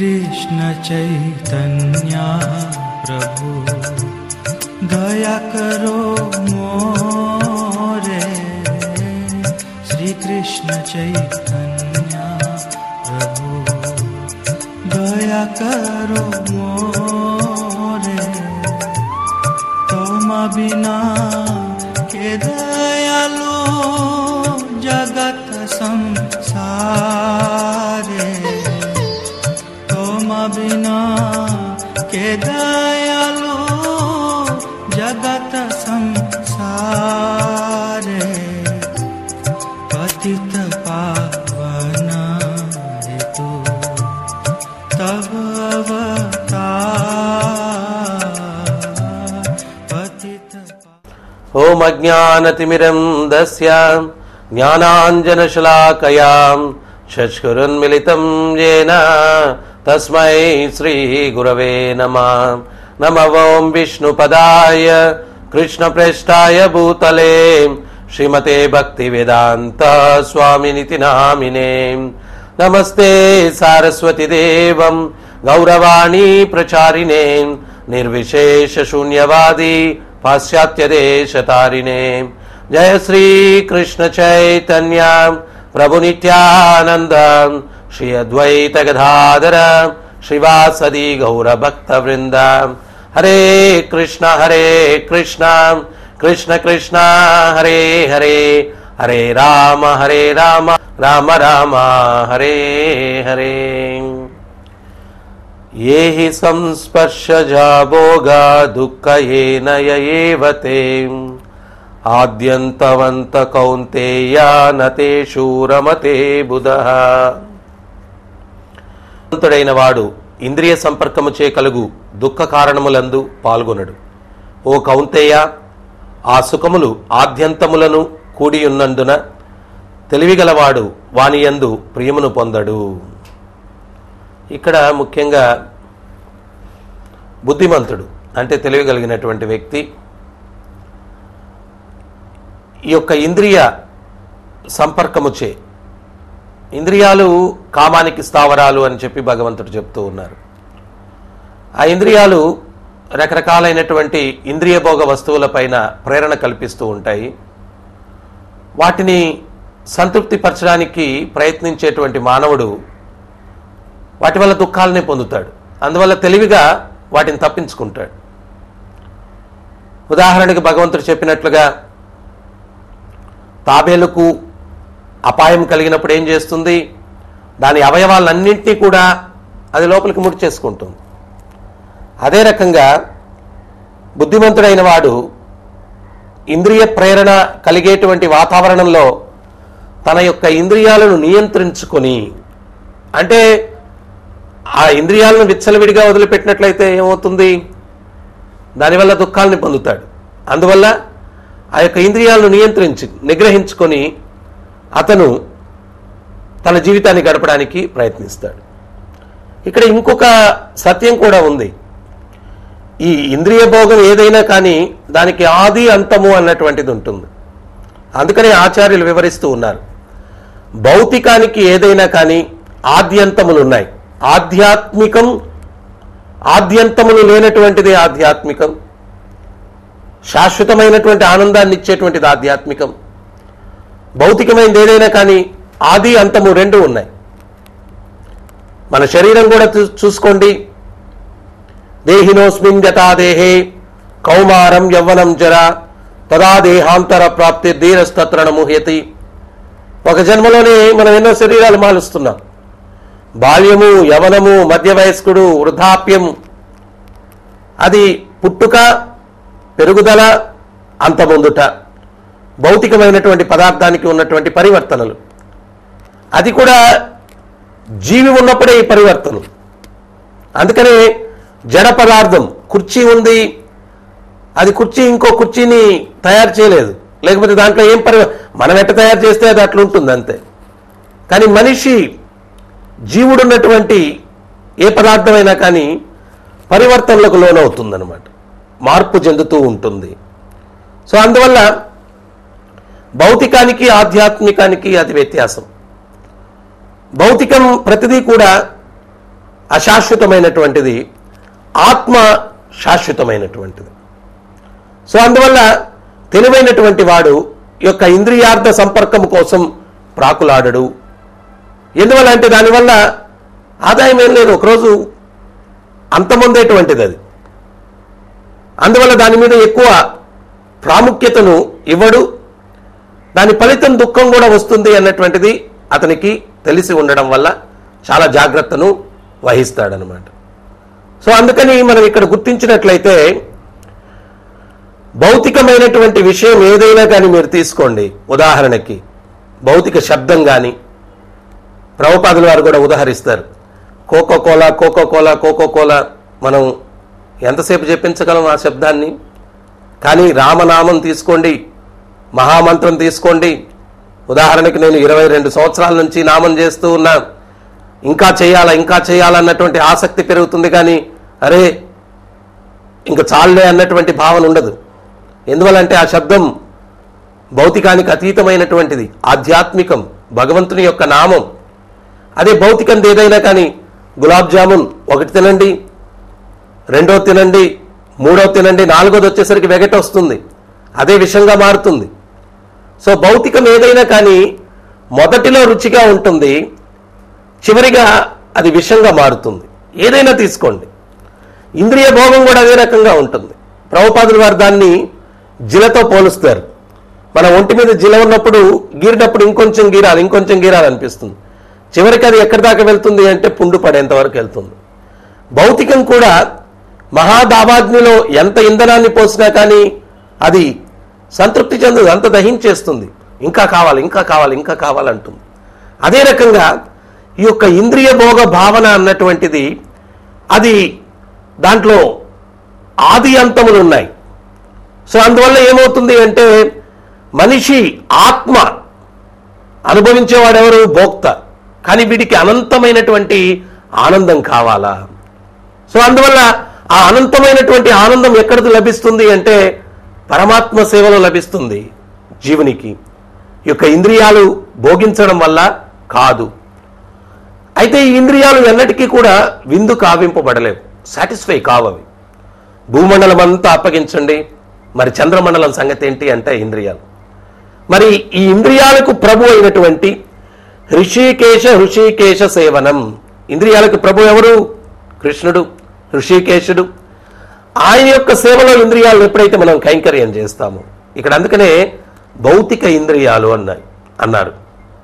कृष्ण चैतन्या प्रभु दया करो मोरे श्री कृष्ण चैतन्या प्रभु दया करो मोरे तुम बिना के दयालु जगत संसारे तुम बिना के दयालु जगत संसारे पतित पावन हेतु तव अवतार पतित पा- ఓం అజ్ఞానతిమిరం దస్య జ్ఞానాంజనశలాకయాం చక్షురున్మిళితం येन తస్మై శ్రీ గురవే నమ నమ ఓం విష్ణుపదాయ కృష్ణప్రేష్టాయ భూతలే శ్రీమతే భక్తి వేదాంత స్వామినితి నామినే నమస్తే సారస్వతి దేవం గౌరవాణి ప్రచారిణే నిర్విశేష శూన్యవాది పాశ్చాత్య దేశతారిణే జయ శ్రీ కృష్ణ చైతన్య ప్రభు నిత్యానంద శ్రీ అద్వైత గదాధర శ్రీవాసది గౌర భక్త వృంద హరే కృష్ణ హరే కృష్ణ కృష్ణ కృష్ణ హరే హరే హరే రామ హరే రామ రామ రామ హరే హరే ये हि संस्पर्शजा भोगा दुःखयेन य एव ते ఆద్యంతవంత కౌంతేయ నతేషు రమతే బుధః భగవంతుడైన వాడు ఇంద్రియ సంపర్కము చే కలుగు దుఃఖ కారణములందు పాల్గొనడు ఓ కౌంతేయ ఆ సుఖములు ఆద్యంతములను కూడి ఉన్నందున తెలివిగలవాడు వానియందు ప్రియమును పొందడు ఇక్కడ ముఖ్యంగా బుద్ధిమంతుడు అంటే తెలియగలిగినటువంటి వ్యక్తి ఈ యొక్క ఇంద్రియ సంపర్కముచే ఇంద్రియాలు కామానికి స్థావరాలు అని చెప్పి భగవంతుడు చెప్తూ ఉన్నారు ఆ ఇంద్రియాలు రకరకాలైనటువంటి ఇంద్రియ భోగ వస్తువులపైన ప్రేరణ కల్పిస్తూ ఉంటాయి వాటిని సంతృప్తిపరచడానికి ప్రయత్నించేటువంటి మానవుడు వాటి వల్ల దుఃఖాలనే పొందుతాడు అందువల్ల తెలివిగా వాటిని తప్పించుకుంటాడు ఉదాహరణకి భగవంతుడు చెప్పినట్లుగా తాబేలుకు అపాయం కలిగినప్పుడు ఏం చేస్తుంది దాని అవయవాలన్నింటినీ కూడా అది లోపలికి ముడిచేసుకుంటుంది అదే రకంగా బుద్ధిమంతుడైన వాడు ఇంద్రియ ప్రేరణ కలిగేటువంటి వాతావరణంలో తన యొక్క ఇంద్రియాలను నియంత్రించుకొని అంటే ఆ ఇంద్రియాలను విచ్చలవిడిగా వదిలిపెట్టినట్లయితే ఏమవుతుంది దానివల్ల దుఃఖాలని పొందుతాడు అందువల్ల ఆ యొక్క ఇంద్రియాలను నియంత్రించి నిగ్రహించుకొని అతను తన జీవితాన్ని గడపడానికి ప్రయత్నిస్తాడు ఇక్కడ ఇంకొక సత్యం కూడా ఉంది ఈ ఇంద్రియ భోగం ఏదైనా కానీ దానికి ఆది అంతము అన్నటువంటిది ఉంటుంది అందుకనే ఆచార్యులు వివరిస్తూ ఉన్నారు భౌతికానికి ఏదైనా కానీ ఆద్యంతములు ఉన్నాయి ఆధ్యాత్మికం ఆద్యంతములు లేనటువంటిది ఆధ్యాత్మికం శాశ్వతమైనటువంటి ఆనందాన్ని ఇచ్చేటువంటిది ఆధ్యాత్మికం భౌతికమైనది ఏదైనా కానీ ఆది అంతము రెండు ఉన్నాయి మన శరీరం కూడా చూ- చూసుకోండి దేహినోస్మిన్ యథా దేహే కౌమారం యవ్వనం జర తదా దేహాంతర ప్రాప్తి ధీరస్తత్రణ ముహ్యతి ఒక జన్మలోనే మనం ఎన్నో శరీరాలు మాలుస్తున్నాం బాల్యము యవనము మధ్య వయస్కుడు వృద్ధాప్యం అది పుట్టుక పెరుగుదల అంతమొందుట భౌతికమైనటువంటి పదార్థానికి ఉన్నటువంటి పరివర్తనలు అది కూడా జీవి ఉన్నప్పుడే ఈ పరివర్తన అందుకనే జడ పదార్థం కుర్చీ ఉంది అది కుర్చీ ఇంకో కుర్చీని తయారు చేయలేదు లేకపోతే దాంట్లో ఏం పరి మనం ఎట్ట తయారు చేస్తే అది అట్లా ఉంటుంది అంతే కానీ మనిషి జీవుడున్నటువంటి ఏ పదార్థమైనా కానీ పరివర్తనలకు లోనవుతుందన్నమాట మార్పు చెందుతూ ఉంటుంది సో అందువల్ల భౌతికానికి ఆధ్యాత్మికానికి అది వ్యత్యాసం భౌతికం ప్రతిదీ కూడా అశాశ్వతమైనటువంటిది ఆత్మ శాశ్వతమైనటువంటిది సో అందువల్ల తెలివైనటువంటి వాడు ఈ యొక్క ఇంద్రియార్థ సంపర్కం కోసం ప్రాకులాడడు ఎందువల్ల అంటే దానివల్ల ఆదాయం ఏం లేదు ఒకరోజు అంతమొందేటువంటిది అది అందువల్ల దాని మీద ఎక్కువ ప్రాముఖ్యతను ఇవ్వడు దాని ఫలితం దుఃఖం కూడా వస్తుంది అన్నటువంటిది అతనికి తెలిసి ఉండడం వల్ల చాలా జాగ్రత్తను వహిస్తాడనమాట సో అందుకని మనం ఇక్కడ గుర్తించినట్లయితే భౌతికమైనటువంటి విషయం ఏదైనా కానీ మీరు తీసుకోండి ఉదాహరణకి భౌతిక శబ్దం కానీ ప్రభుపాదుల వారు కూడా ఉదాహరిస్తారు Coca Cola Coca Cola Coca Cola మనం ఎంతసేపు చెప్పించగలం ఆ శబ్దాన్ని కానీ రామనామం తీసుకోండి మహామంత్రం తీసుకోండి ఉదాహరణకి నేను ఇరవై రెండు సంవత్సరాల నుంచి నామం చేస్తూ ఉన్నా ఇంకా చేయాలా ఇంకా చేయాలన్నటువంటి ఆసక్తి పెరుగుతుంది కానీ అరే ఇంకా చాలులే అన్నటువంటి భావన ఉండదు ఎందువల్లంటే ఆ శబ్దం భౌతికానికి అతీతమైనటువంటిది ఆధ్యాత్మికం భగవంతుని యొక్క నామం అదే భౌతికంది ఏదైనా కానీ గులాబ్ జామున్ ఒకటి తినండి రెండో తినండి మూడో తినండి నాలుగోది వచ్చేసరికి వెగట వస్తుంది అదే విషంగా మారుతుంది సో భౌతికం ఏదైనా కానీ మొదటిలో రుచిగా ఉంటుంది చివరిగా అది విషంగా మారుతుంది ఏదైనా తీసుకోండి ఇంద్రియ భోగం కూడా అదే రకంగా ఉంటుంది ప్రభుపాదులు వారు దాన్ని జిలతో పోలుస్తారు మన ఒంటి మీద జిల ఉన్నప్పుడు గీరినప్పుడు ఇంకొంచెం గీరాలి ఇంకొంచెం గీరాలి అనిపిస్తుంది చివరికి అది ఎక్కడి దాకా వెళ్తుంది అంటే పుండు పడేంత వరకు వెళ్తుంది భౌతికం కూడా మహాదావాగ్నిలో ఎంత ఇంధనాన్ని పోసినా కానీ అది సంతృప్తి చెందదు అంత దహించేస్తుంది ఇంకా కావాలి ఇంకా కావాలి ఇంకా కావాలంటుంది అదే రకంగా ఈ యొక్క ఇంద్రియ భోగ భావన అన్నటువంటిది అది దాంట్లో ఆది అంతములు ఉన్నాయి సో అందువల్ల ఏమవుతుంది అంటే మనిషి ఆత్మ అనుభవించేవాడెవరు భోక్త కానీ వీడికి అనంతమైనటువంటి ఆనందం కావాలా సో అందువల్ల ఆ అనంతమైనటువంటి ఆనందం ఎక్కడ లభిస్తుంది అంటే పరమాత్మ సేవలో లభిస్తుంది జీవునికి ఈ యొక్క ఇంద్రియాలు భోగించడం వల్ల కాదు అయితే ఈ ఇంద్రియాలు ఎన్నటికీ కూడా విందు కావింపబడలేవు సాటిస్ఫై కావవి భూమండలం అంతా అప్పగించండి మరి చంద్రమండలం సంగతి ఏంటి అంటే ఇంద్రియాలు మరి ఈ ఇంద్రియాలకు ప్రభు అయినటువంటి ఋషికేశ ఋషికేశ సేవనం ఇంద్రియాలకు ప్రభు ఎవరు కృష్ణుడు ఋషికేశుడు ఆయన యొక్క సేవలో ఇంద్రియాలను ఎప్పుడైతే మనం కైంకర్యం చేస్తామో ఇక్కడ అందుకనే భౌతిక ఇంద్రియాలు అన్నాయి అన్నారు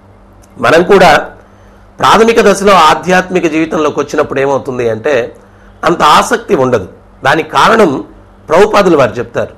మనం కూడా ప్రాథమిక దశలో ఆధ్యాత్మిక జీవితంలోకి వచ్చినప్పుడు ఏమవుతుంది అంటే అంత ఆసక్తి ఉండదు దానికి కారణం ప్రభుపాదులు వారు చెప్తారు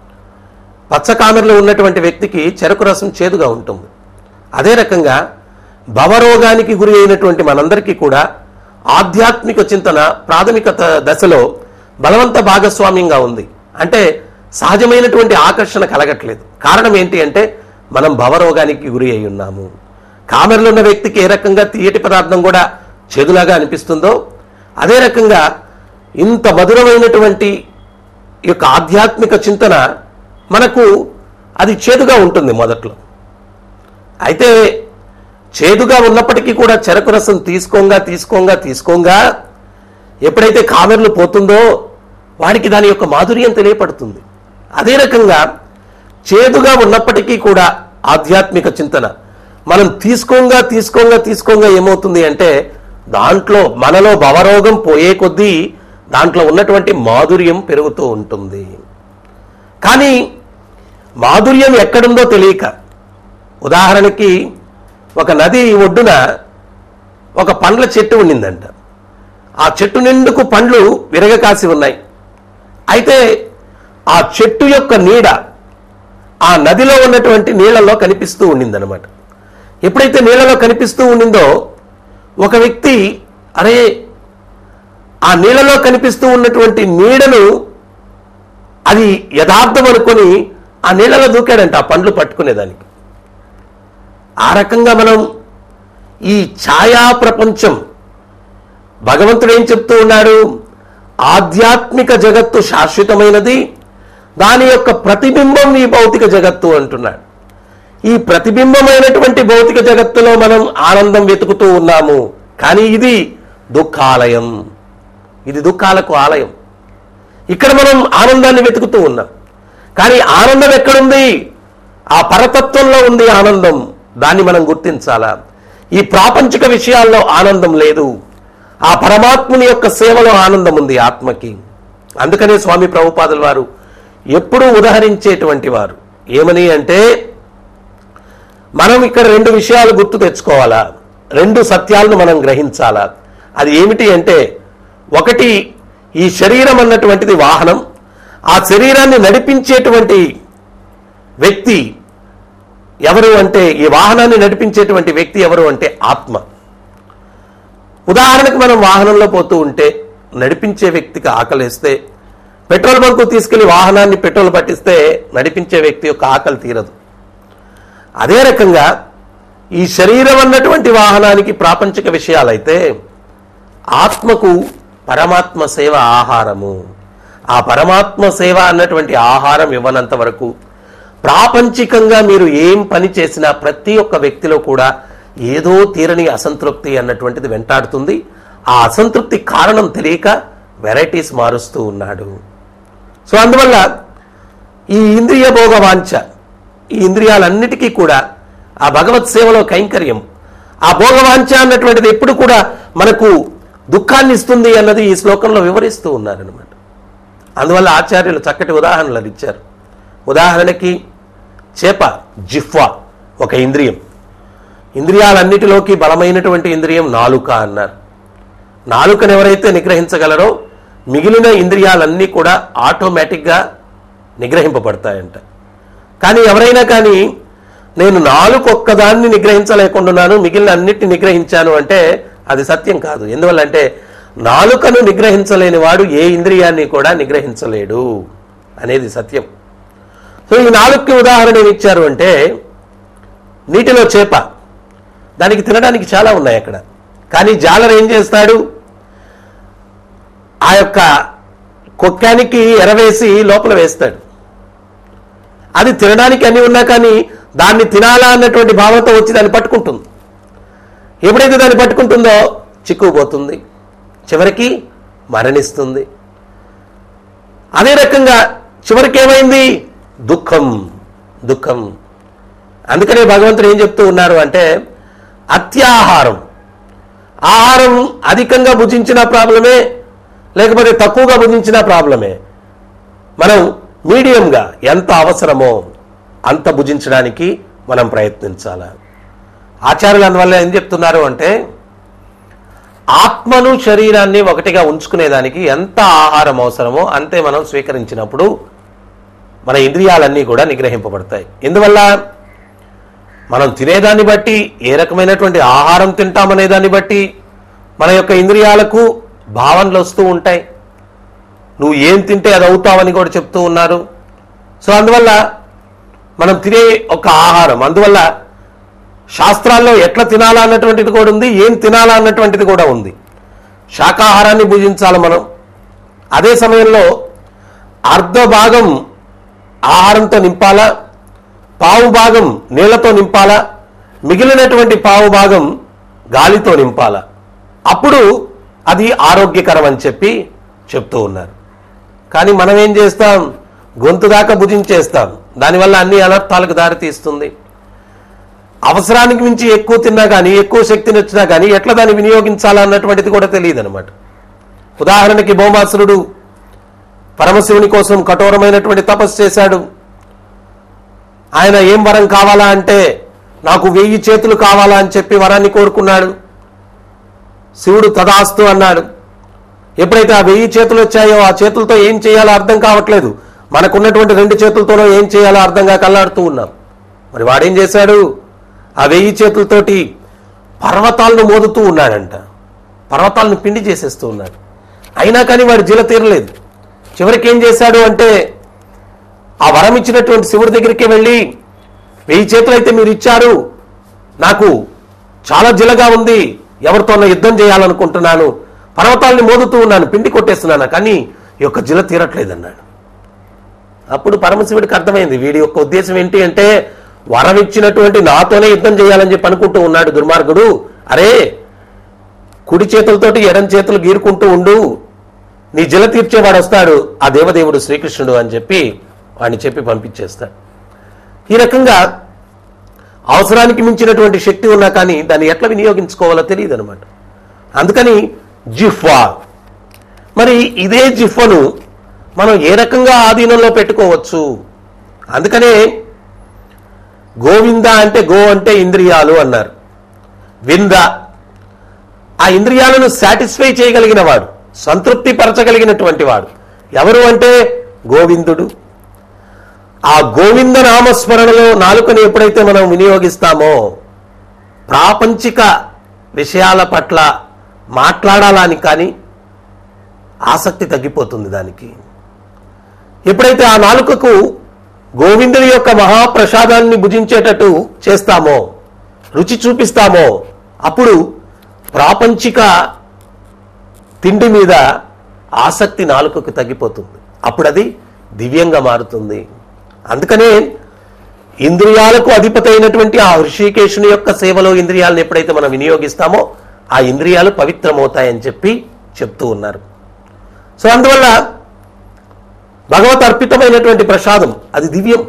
పచ్చకామెరలో ఉన్నటువంటి వ్యక్తికి చెరకు రసం చేదుగా ఉంటుంది అదే రకంగా భవరోగానికి గురి అయినటువంటి మనందరికీ కూడా ఆధ్యాత్మిక చింతన ప్రాథమిక త- దశలో బలవంత భాగస్వామ్యంగా ఉంది అంటే సహజమైనటువంటి ఆకర్షణ కలగట్లేదు కారణం ఏంటి అంటే మనం భవరోగానికి గురి అయి ఉన్నాము కామెరలో ఉన్న వ్యక్తికి ఏ రకంగా తీయటి పదార్థం కూడా చేదులాగా అనిపిస్తుందో అదే రకంగా ఇంత మధురమైనటువంటి ఈ యొక్క ఆధ్యాత్మిక చింతన మనకు అది చేదుగా ఉంటుంది మొదట్లో అయితే చేదుగా ఉన్నప్పటికీ కూడా చెరకు రసం తీసుకోంగా తీసుకోంగా తీసుకోంగా ఎప్పుడైతే కామెర్లు పోతుందో వాడికి దాని యొక్క మాధుర్యం తెలియపడుతుంది అదే రకంగా చేదుగా ఉన్నప్పటికీ కూడా ఆధ్యాత్మిక చింతన మనం తీసుకోంగా తీసుకోంగా తీసుకోంగా ఏమవుతుంది అంటే దాంట్లో మనలో భవరోగం పోయే కొద్దీ దాంట్లో ఉన్నటువంటి మాధుర్యం పెరుగుతూ ఉంటుంది కానీ మాధుర్యం ఎక్కడుందో తెలియక ఉదాహరణకి ఒక నది ఒడ్డున ఒక పండ్ల చెట్టు ఉండిందంట ఆ చెట్టు నిండుకు పండ్లు విరగకాసి ఉన్నాయి అయితే ఆ చెట్టు యొక్క నీడ ఆ నదిలో ఉన్నటువంటి నీళ్ళలో కనిపిస్తూ ఉండిందనమాట ఎప్పుడైతే నీళ్ళలో కనిపిస్తూ ఉండిందో ఒక వ్యక్తి అరే ఆ నీళ్ళలో కనిపిస్తూ ఉన్నటువంటి నీడను అది యథార్థం అనుకొని ఆ నీళ్ళలో దూకాడంట ఆ పండ్లు పట్టుకునేదానికి ఆ రకంగా మనం ఈ ఛాయా ప్రపంచం భగవంతుడు ఏం చెప్తూ ఉన్నాడు ఆధ్యాత్మిక జగత్తు శాశ్వతమైనది దాని యొక్క ప్రతిబింబం ఈ భౌతిక జగత్తు అంటున్నాడు ఈ ప్రతిబింబమైనటువంటి భౌతిక జగత్తులో మనం ఆనందం వెతుకుతూ ఉన్నాము కానీ ఇది దుఃఖాలయం ఇది దుఃఖాలకు ఆలయం ఇక్కడ మనం ఆనందాన్ని వెతుకుతూ ఉన్నాం కానీ ఆనందం ఎక్కడుంది ఆ పరతత్వంలో ఉంది ఆనందం దాన్ని మనం గుర్తించాలా ఈ ప్రాపంచిక విషయాల్లో ఆనందం లేదు ఆ పరమాత్ముని యొక్క సేవలో ఆనందం ఉంది ఆత్మకి అందుకనే స్వామి ప్రభుపాదుల వారు ఎప్పుడూ ఉదహరించేటువంటి వారు ఏమని అంటే మనం ఇక్కడ రెండు విషయాలు గుర్తు తెచ్చుకోవాలా రెండు సత్యాలను మనం గ్రహించాలా అది ఏమిటి అంటే ఒకటి ఈ శరీరం అన్నటువంటిది వాహనం ఆ శరీరాన్ని నడిపించేటువంటి వ్యక్తి ఎవరు అంటే ఈ వాహనాన్ని నడిపించేటువంటి వ్యక్తి ఎవరు అంటే ఆత్మ ఉదాహరణకు మనం వాహనంలో పోతూ ఉంటే నడిపించే వ్యక్తికి ఆకలిస్తే పెట్రోల్ బంకు తీసుకెళ్లి వాహనాన్ని పెట్రోల్ పట్టిస్తే నడిపించే వ్యక్తి యొక్క ఆకలి తీరదు అదే రకంగా ఈ శరీరం అన్నటువంటి వాహనానికి ప్రాపంచిక విషయాలైతే ఆత్మకు పరమాత్మ సేవ ఆహారము ఆ పరమాత్మ సేవ అన్నటువంటి ఆహారం ఇవ్వనంత వరకు ప్రాపంచికంగా మీరు ఏం పని చేసినా ప్రతి ఒక్క వ్యక్తిలో కూడా ఏదో తీరని అసంతృప్తి అన్నటువంటిది వెంటాడుతుంది ఆ అసంతృప్తి కారణం తెలియక వెరైటీస్ మారుస్తూ ఉన్నాడు సో అందువల్ల ఈ ఇంద్రియ భోగ వాంఛ ఈ ఇంద్రియాలన్నిటికీ కూడా ఆ భగవత్ సేవలో కైంకర్యం ఆ భోగవాంఛ అన్నటువంటిది ఎప్పుడు కూడా మనకు దుఃఖాన్ని ఇస్తుంది అన్నది ఈ శ్లోకంలో వివరిస్తూ ఉన్నారనమాట అందువల్ల ఆచార్యులు చక్కటి ఉదాహరణలు ఇచ్చారు ఉదాహరణకి చేప జిహ్వా ఒక ఇంద్రియం ఇంద్రియాలన్నిటిలోకి బలమైనటువంటి ఇంద్రియం నాలుక అన్నారు నాలుకను ఎవరైతే నిగ్రహించగలరో మిగిలిన ఇంద్రియాలన్నీ కూడా ఆటోమేటిక్గా నిగ్రహింపబడతాయంట కానీ ఎవరైనా కానీ నేను నాలుగు ఒక్కదాన్ని నిగ్రహించలేకుండాను మిగిలిన అన్నిటిని నిగ్రహించాను అంటే అది సత్యం కాదు ఎందువల్ల అంటే నాలుకను నిగ్రహించలేని వాడు ఏ ఇంద్రియాన్ని కూడా నిగ్రహించలేడు అనేది సత్యం సో ఈ నాలుగుకి ఉదాహరణ ఏమి ఇచ్చారు అంటే నీటిలో చేప దానికి తినడానికి చాలా ఉన్నాయి అక్కడ కానీ జాలర్ ఏం చేస్తాడు ఆ యొక్క కుక్కానికి ఎరవేసి లోపల వేస్తాడు అది తినడానికి అన్ని ఉన్నా కానీ దాన్ని తినాలా అన్నటువంటి భావంతో వచ్చి దాన్ని పట్టుకుంటుంది ఎప్పుడైతే దాన్ని పట్టుకుంటుందో చిక్కుపోతుంది చివరికి మరణిస్తుంది అదే రకంగా చివరికి ఏమైంది దుఃఖం దుఃఖం అందుకనే భగవంతుడు ఏం చెప్తూ ఉన్నారు అంటే అత్యాహారం ఆహారం అధికంగా భుజించిన ప్రాబ్లమే లేకపోతే తక్కువగా భుజించిన ప్రాబ్లమే మనం మీడియంగా ఎంత అవసరమో అంత భుజించడానికి మనం ప్రయత్నించాలి ఆచార్యులు అందువల్ల ఏం చెప్తున్నారు అంటే ఆత్మను శరీరాన్ని ఒకటిగా ఉంచుకునేదానికి ఎంత ఆహారం అవసరమో అంతే మనం స్వీకరించినప్పుడు మన ఇంద్రియాలన్నీ కూడా నిగ్రహింపబడతాయి ఎందువల్ల మనం తినేదాన్ని బట్టి ఏ రకమైనటువంటి ఆహారం తింటామనే దాన్ని బట్టి మన యొక్క ఇంద్రియాలకు భావనలు వస్తూ ఉంటాయి నువ్వు ఏం తింటే అది అవుతావని కూడా చెప్తూ ఉన్నారు సో అందువల్ల మనం తినే ఒక ఆహారం అందువల్ల శాస్త్రాల్లో ఎట్లా తినాలా అన్నటువంటిది కూడా ఉంది ఏం తినాలా అన్నటువంటిది కూడా ఉంది శాకాహారాన్ని భుజించాలి మనం అదే సమయంలో అర్ధ భాగం ఆహారంతో నింపాలా పావు భాగం నీళ్లతో నింపాలా మిగిలినటువంటి పావు భాగం గాలితో నింపాలా అప్పుడు అది ఆరోగ్యకరం అని చెప్పి చెప్తూ ఉన్నారు కానీ మనం ఏం చేస్తాం గొంతు దాకా భుజించేస్తాం దానివల్ల అన్ని అనర్థాలకు దారితీస్తుంది అవసరానికి మించి ఎక్కువ తిన్నా కానీ ఎక్కువ శక్తిని వచ్చినా కానీ ఎట్లా దాన్ని వినియోగించాలా అన్నటువంటిది కూడా తెలియదు అనమాట ఉదాహరణకి భౌమాసురుడు పరమశివుని కోసం కఠోరమైనటువంటి తపస్సు చేశాడు ఆయన ఏం వరం కావాలా అంటే నాకు వెయ్యి చేతులు కావాలా అని చెప్పి వరాన్ని కోరుకున్నాడు శివుడు తదాస్తు అన్నాడు ఎప్పుడైతే ఆ వెయ్యి చేతులు వచ్చాయో ఆ చేతులతో ఏం చేయాలో అర్థం కావట్లేదు మనకున్నటువంటి రెండు చేతులతోనో ఏం చేయాలో అర్థంగా కల్లాడుతూ ఉన్నాం మరి వాడేం చేశాడు ఆ వెయ్యి చేతులతోటి పర్వతాలను మోదుతూ ఉన్నాడంట పర్వతాలను పిండి చేసేస్తూ ఉన్నాడు అయినా కానీ వాడు జీల తీరలేదు చివరికి ఏం చేశాడు అంటే ఆ వరం ఇచ్చినటువంటి శివుడి దగ్గరికి వెళ్ళి వెయ్యి చేతులు అయితే మీరు ఇచ్చారు నాకు చాలా జిలగా ఉంది ఎవరితోనో యుద్ధం చేయాలనుకుంటున్నాను పర్వతాల్ని మోదుతూ ఉన్నాను పిండి కొట్టేస్తున్నాను కానీ ఈ యొక్క జిల తీరట్లేదన్నాడు అప్పుడు పరమశివుడికి అర్థమైంది వీడి యొక్క ఉద్దేశం ఏంటి అంటే వరం ఇచ్చినటువంటి నాతోనే యుద్ధం చేయాలని చెప్పి అనుకుంటూ ఉన్నాడు దుర్మార్గుడు అరే కుడి చేతులతోటి ఎడం చేతులు గీరుకుంటూ ఉండు నీ జల తీర్చేవాడు వస్తాడు ఆ దేవదేవుడు శ్రీకృష్ణుడు అని చెప్పి వాడిని చెప్పి పంపించేస్తాడు ఈ రకంగా అవసరానికి మించినటువంటి శక్తి ఉన్నా కానీ దాన్ని ఎట్లా వినియోగించుకోవాలో తెలియదు అనమాట అందుకని జిఫ్వా మరి ఇదే జిఫ్వను మనం ఏ రకంగా ఆధీనంలో పెట్టుకోవచ్చు అందుకనే గోవింద అంటే గో అంటే ఇంద్రియాలు అన్నారు వింద ఆ ఇంద్రియాలను సాటిస్ఫై చేయగలిగిన వాడు సంతృప్తి పరచగలిగినటువంటి వాడు ఎవరు అంటే గోవిందుడు ఆ గోవింద నామస్మరణలో నాలుకని ఎప్పుడైతే మనం వినియోగిస్తామో ప్రాపంచిక విషయాల పట్ల మాట్లాడాలని కానీ ఆసక్తి తగ్గిపోతుంది దానికి ఎప్పుడైతే ఆ నాలుకకు గోవిందుని యొక్క మహాప్రసాదాన్ని భుజించేటట్టు చేస్తామో రుచి చూపిస్తామో అప్పుడు ప్రాపంచిక తిండి మీద ఆసక్తి నాలుకకు తగ్గిపోతుంది అప్పుడు అది దివ్యంగా మారుతుంది అందుకనే ఇంద్రియాలకు అధిపతి అయినటువంటి ఆ హృషికేశుని యొక్క సేవలో ఇంద్రియాలను ఎప్పుడైతే మనం వినియోగిస్తామో ఆ ఇంద్రియాలు పవిత్రమవుతాయని చెప్పి చెప్తూ ఉన్నారు సో అందువల్ల భగవత్ అర్పితమైనటువంటి ప్రసాదం అది దివ్యం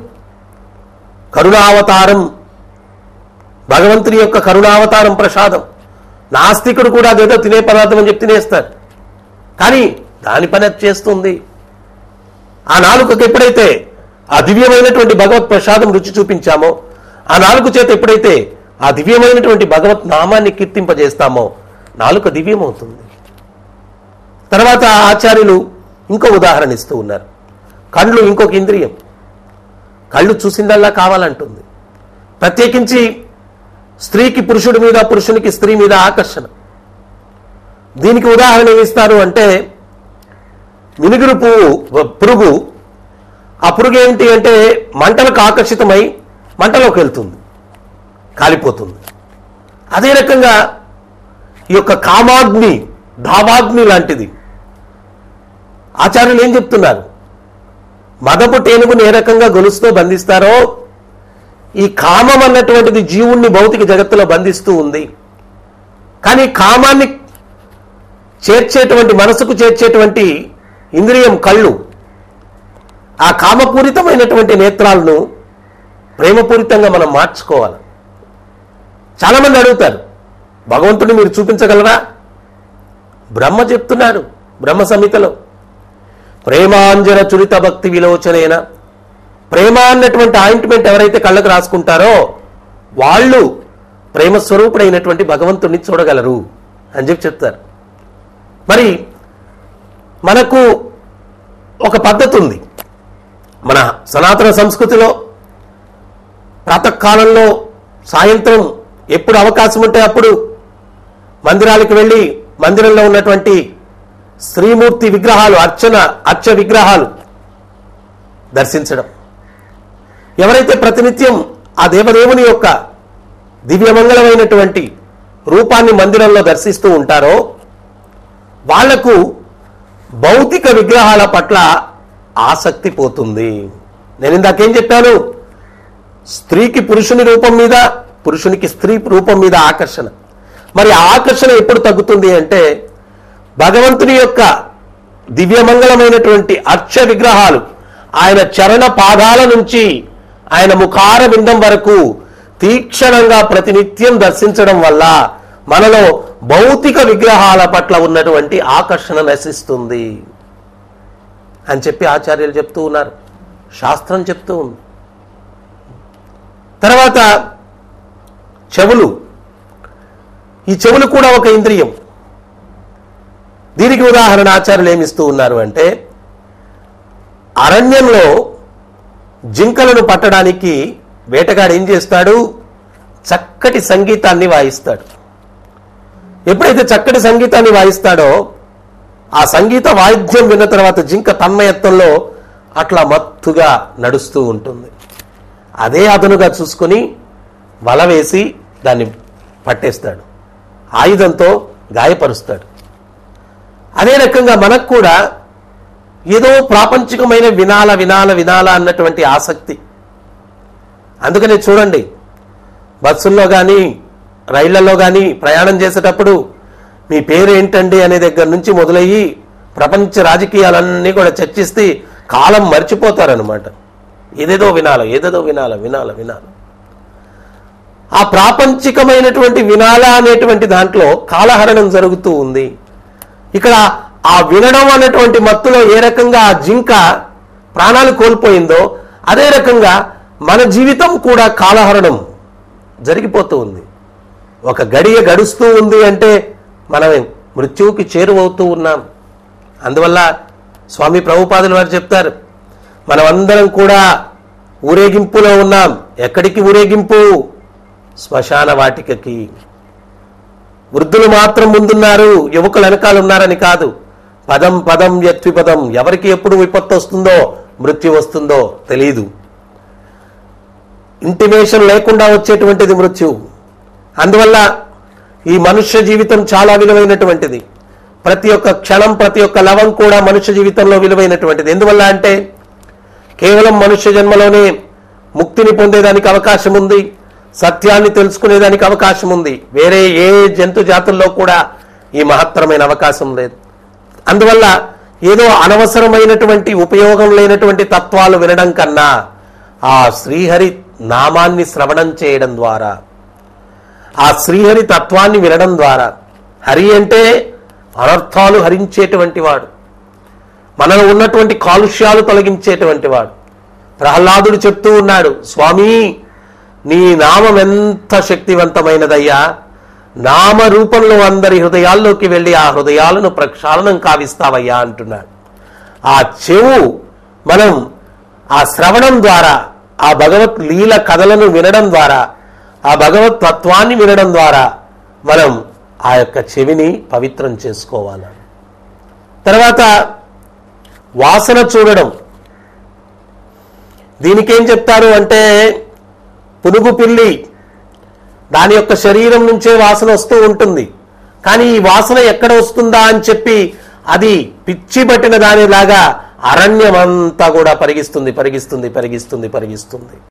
కరుణావతారం భగవంతుని యొక్క కరుణావతారం ప్రసాదం నాస్తికుడు కూడా అదేదో తినే పదార్థం అని చెప్పి తినేస్తారు కానీ దాని పని అది చేస్తుంది ఆ నాలుకకు ఎప్పుడైతే ఆ దివ్యమైనటువంటి భగవత్ ప్రసాదం రుచి చూపించామో ఆ నాలుగు చేత ఎప్పుడైతే ఆ దివ్యమైనటువంటి భగవత్ నామాన్ని కీర్తింపజేస్తామో నాలుక దివ్యమవుతుంది తర్వాత ఆచార్యులు ఇంకో ఉదాహరణ ఇస్తూ ఉన్నారు కళ్ళు ఇంకొక ఇంద్రియం కళ్ళు చూసిందల్లా కావాలంటుంది ప్రత్యేకించి స్త్రీకి పురుషుడి మీద పురుషునికి స్త్రీ మీద ఆకర్షణ దీనికి ఉదాహరణ ఏమిస్తారు అంటే మినుగురు పువ్వు పురుగు ఆ పురుగు ఏంటి అంటే మంటలకు ఆకర్షితమై మంటలోకి వెళ్తుంది కాలిపోతుంది అదే రకంగా ఈ యొక్క కామాగ్ని ధావాగ్ని లాంటిది ఆచార్యులు ఏం చెప్తున్నారు మదపు టేనుగుని ఏ రకంగా గొలుసుతో బంధిస్తారో ఈ కామం అన్నటువంటిది జీవుణ్ణి భౌతిక జగత్తులో బంధిస్తూ ఉంది కానీ కామాన్ని చేర్చేటువంటి మనసుకు చేర్చేటువంటి ఇంద్రియం కళ్ళు ఆ కామపూరితమైనటువంటి నేత్రాలను ప్రేమపూరితంగా మనం మార్చుకోవాలి చాలామంది అడుగుతారు భగవంతుడిని మీరు చూపించగలరా బ్రహ్మ చెప్తున్నాడు బ్రహ్మ సంహితలో ప్రేమాంజన చురిత భక్తి విలోచనైన ప్రేమ అన్నటువంటి ఆయింట్మెంట్ ఎవరైతే కళ్ళకు రాసుకుంటారో వాళ్ళు ప్రేమ స్వరూపుడైనటువంటి భగవంతుడిని చూడగలరు అని చెప్పి చెప్తారు మరి మనకు ఒక పద్ధతి ఉంది మన సనాతన సంస్కృతిలో ప్రాతకాలంలో సాయంత్రం ఎప్పుడు అవకాశం ఉంటే అప్పుడు మందిరాలకు వెళ్ళి మందిరంలో ఉన్నటువంటి శ్రీమూర్తి విగ్రహాలు అర్చన అర్చ విగ్రహాలు దర్శించడం ఎవరైతే ప్రతినిత్యం ఆ దేవదేవుని యొక్క దివ్యమంగళమైనటువంటి రూపాన్ని మందిరంలో దర్శిస్తూ ఉంటారో వాళ్లకు భౌతిక విగ్రహాల పట్ల ఆసక్తి పోతుంది నేను ఇందాకేం చెప్పాను స్త్రీకి పురుషుని రూపం మీద పురుషునికి స్త్రీ రూపం మీద ఆకర్షణ మరి ఆ ఆకర్షణ ఎప్పుడు తగ్గుతుంది అంటే భగవంతుని యొక్క దివ్యమంగళమైనటువంటి అర్చ విగ్రహాలు ఆయన చరణ పాదాల నుంచి ఆయన ముఖార బిందం వరకు తీక్షణంగా ప్రతినిత్యం దర్శించడం వల్ల మనలో భౌతిక విగ్రహాల పట్ల ఉన్నటువంటి ఆకర్షణ నశిస్తుంది అని చెప్పి ఆచార్యులు చెప్తూ ఉన్నారు శాస్త్రం చెప్తూ ఉంది తర్వాత చెవులు ఈ చెవులు కూడా ఒక ఇంద్రియం దీనికి ఉదాహరణ ఆచార్యులు ఏమిస్తూ ఉన్నారు అంటే అరణ్యంలో జింకలను పట్టడానికి వేటగాడు ఏం చేస్తాడు చక్కటి సంగీతాన్ని వాయిస్తాడు ఎప్పుడైతే చక్కటి సంగీతాన్ని వాయిస్తాడో ఆ సంగీత వాయిద్యం విన్న తర్వాత జింక తన్మయత్వంలో అట్లా మత్తుగా నడుస్తూ ఉంటుంది అదే అదనుగా చూసుకొని వల వేసి దాన్ని పట్టేస్తాడు ఆయుధంతో గాయపరుస్తాడు అదే రకంగా మనకు కూడా ఏదో ప్రాపంచికమైన వినాల వినాల వినాల అన్నటువంటి ఆసక్తి అందుకనే చూడండి బస్సుల్లో కానీ రైళ్లలో కానీ ప్రయాణం చేసేటప్పుడు మీ పేరు ఏంటండి అనే దగ్గర నుంచి మొదలయ్యి ప్రపంచ రాజకీయాలన్నీ కూడా చర్చిస్తే కాలం మర్చిపోతారనమాట ఏదేదో వినాలి ఏదేదో వినాలి వినాలి వినాలి ఆ ప్రాపంచికమైనటువంటి వినాల అనేటువంటి దాంట్లో కాలహరణం జరుగుతూ ఉంది ఇక్కడ ఆ వినడం అనేటువంటి మత్తులో ఏ రకంగా ఆ జింక ప్రాణాలు కోల్పోయిందో అదే రకంగా మన జీవితం కూడా కాలహరణం జరిగిపోతూ ఉంది ఒక గడియ గడుస్తూ ఉంది అంటే మనం మృత్యువుకి చేరువవుతూ ఉన్నాం అందువల్ల స్వామి ప్రభుపాదులు వారు చెప్తారు మనమందరం కూడా ఊరేగింపులో ఉన్నాం ఎక్కడికి ఊరేగింపు శ్మశాన వాటికకి వృద్ధులు మాత్రం ముందున్నారు యువకులు వెనకాల ఉన్నారని కాదు పదం పదం యత్విపదం ఎవరికి ఎప్పుడు విపత్తు వస్తుందో మృత్యు వస్తుందో తెలియదు ఇంటిమేషన్ లేకుండా వచ్చేటువంటిది మృత్యు అందువల్ల ఈ మనుష్య జీవితం చాలా విలువైనటువంటిది ప్రతి ఒక్క క్షణం ప్రతి ఒక్క లవం కూడా మనుష్య జీవితంలో విలువైనటువంటిది ఎందువల్ల అంటే కేవలం మనుష్య జన్మలోనే ముక్తిని పొందేదానికి అవకాశం ఉంది సత్యాన్ని తెలుసుకునేదానికి అవకాశం ఉంది వేరే ఏ జంతు జాతుల్లో కూడా ఈ మహత్తరమైన అవకాశం లేదు అందువల్ల ఏదో అనవసరమైనటువంటి ఉపయోగం లేనటువంటి తత్వాలు వినడం కన్నా ఆ శ్రీహరి నామాన్ని శ్రవణం చేయడం ద్వారా ఆ శ్రీహరి తత్వాన్ని వినడం ద్వారా హరి అంటే అనర్థాలు హరించేటువంటి వాడు మనలో ఉన్నటువంటి కాలుష్యాలు తొలగించేటువంటి వాడు ప్రహ్లాదుడు చెప్తూ ఉన్నాడు స్వామి నీ నామం ఎంత శక్తివంతమైనదయ్యా నామ రూపంలో అందరి హృదయాల్లోకి వెళ్ళి ఆ హృదయాలను ప్రక్షాళనం కావిస్తావయ్యా అంటున్నాడు ఆ చెవు మనం ఆ శ్రవణం ద్వారా ఆ భగవత్ లీల కథలను వినడం ద్వారా ఆ భగవత్ తత్వాన్ని వినడం ద్వారా మనం ఆ యొక్క చెవిని పవిత్రం చేసుకోవాలి తర్వాత వాసన చూడడం దీనికేం చెప్తారు అంటే పునుగు పిల్లి దాని యొక్క శరీరం నుంచే వాసన వస్తూ ఉంటుంది కానీ ఈ వాసన ఎక్కడ వస్తుందా అని చెప్పి అది పిచ్చి పట్టిన దానిలాగా అరణ్యమంతా కూడా పరిగిస్తుంది పరిగిస్తుంది పరిగిస్తుంది పరిగిస్తుంది